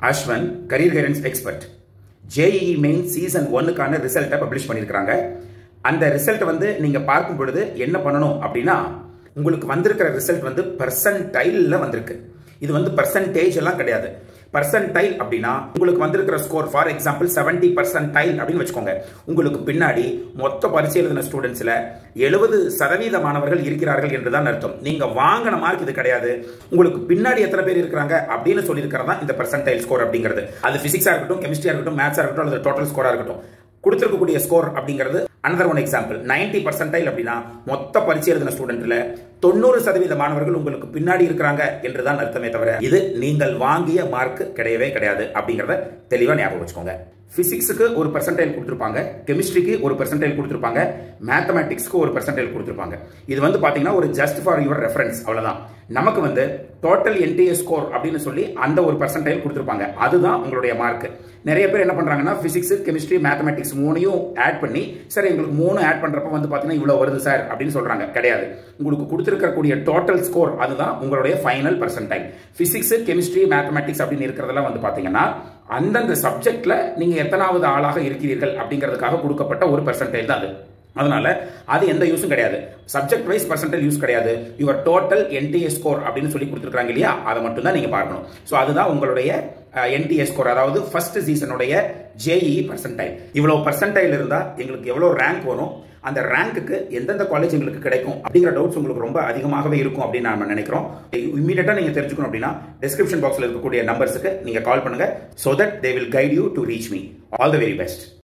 அஸ்வன் career guidance expert JEE main session ஒன்னுக்கான ரிசல்ட்டை publish பண்ணியிருக்கிறாங்க அந்த ரிசல்ட் வந்து நீங்க பார்க்கும் பொழுது என்ன பண்ணணும் அப்படின்னா உங்களுக்கு வந்திருக்கிற ரிசல்ட் வந்து பர்சன்டைல்ல வந்திருக்கு இது வந்து பர்சன்டேஜ் எல்லாம் கிடையாது பர்சன்டைல் அப்படின்னா உங்களுக்கு வந்திருக்கிற score for example seventy percentile அப்படின்னு வச்சுக்கோங்க உங்களுக்கு பின்னாடி மொத்த பரிசு எழுதின ஸ்டூடெண்ட்ஸ்ல எழுபது சதவீத மாணவர்கள் இருக்கிறார்கள் என்றுதான் அர்த்தம் நீங்க வாங்கின மார்க் இது கிடையாது உங்களுக்கு பின்னாடி எத்தனை பேர் இருக்கிறாங்க அப்படின்னு சொல்லியிருக்கிறதா இந்த பர்சன்டைல் ஸ்கோர் அப்படிங்கிறது அது பிசிக்ஸா இருக்கட்டும் கெமிஸ்ட்ரியா இருக்கட்டும் மேத்ஸா இருக்கட்டும் அல்லது டோட்டல் ஸ்கோரா இருக்கட்டும் கொடுத்திருக்கக்கூடிய ஸ்கோர் அப்படிங்கிறது another one example ninety percentile அப்படின்னா மொத்த பரிசு எழுதின ஸ்டூடெண்ட்ல தொண்ணூறு சதவீத மாணவர்கள் உங்களுக்கு பின்னாடி இருக்கிறாங்க என்றுதான் அர்த்தமே தவிர இது நீங்கள் வாங்கிய மார்க் கிடையவே கிடையாது அப்படிங்கறத தெளிவா ஞாபகம் வச்சுக்கோங்க பிசிக்ஸுக்கு ஒரு பர்சன்டைல் கொடுத்துருப்பாங்க கெமிஸ்ட்ரிக்கு ஒரு பர்சன்டைல் கொடுத்துருப்பாங்க மேத்தமேட்டிக்ஸ்க்கு ஒரு பர்சன்டைல் கொடுத்துருப்பாங்க இது வந்து பாத்தீங்கன்னா ஒரு ஜஸ்ட் ஃபார் யுவர் ரெஃபரன்ஸ் அவ்வளவுதான் நமக்கு வந்து டோட்டல் என்டிஏ ஸ்கோர் அப்படின்னு சொல்லி அந்த ஒரு பர்சன்டைல் கொடுத்துருப்பாங்க அதுதான் உங்களுடைய மார்க் நிறைய பேர் என்ன பண்றாங்கன்னா பிசிக்ஸ் கெமிஸ்ட்ரி மேத்தமேட்டிக்ஸ் மூணையும் ஆட் பண்ணி சார் எங்களுக்கு மூணு ஆட் பண்றப்ப வந்து பாத்தீங்கன்னா இவ்வளவு வருது சார் அப்படின்னு சொல்றாங்க கிடையாது உங்களுக்கு கொடுத்திருக்கக்கூடிய டோட்டல் ஸ்கோர் அதுதான் உங்களுடைய final percentile physics chemistry mathematics அப்படின்னு இருக்கிறதெல்லாம் வந்து பாத்தீங்கன்னா அந்தந்த சப்ஜெக்ட்ல நீங்க எத்தனாவது ஆளாக இருக்கிறீர்கள் அப்படிங்கிறதுக்காக கொடுக்கப்பட்ட ஒரு பர்சன்டேஜ் தான் அது அதனால அது எந்த யூஸும் கிடையாது சப்ஜெக்ட் வைஸ் பர்சன்டேஜ் யூஸ் கிடையாது யுவர் டோட்டல் என்டிஏ ஸ்கோர் அப்படின்னு சொல்லி கொடுத்துருக்காங்க இல்லையா அதை மட்டும் தான் நீங்க பார்க்கணும் ஸோ அதுதான் உங்களுடைய என்டிஏ ஸ்கோர் அதாவது ஃபர்ஸ்ட் சீசனுடைய ஜேஇ பர்சன்டைல் இவ்வளவு பர்சன்டைல் இருந்தா எங்களுக்கு எவ்வளவு ரேங்க் வரும் அந்த ரேங்க்குக்கு எந்தெந்த காலேஜ் எங்களுக்கு கிடைக்கும் அப்படிங்கிற டவுட்ஸ் உங்களுக்கு ரொம்ப அதிகமாகவே இருக்கும் அப்படின்னு நாம நினைக்கிறோம் இமீடியட்டா நீங்க தெரிஞ்சுக்கணும் அப்படின்னா டிஸ்கிரிப்ஷன் பாக்ஸ்ல இருக்கக்கூடிய நம்பர்ஸுக்கு நீங்க கால் பண்ணுங்க so that they will guide you to reach me all the very best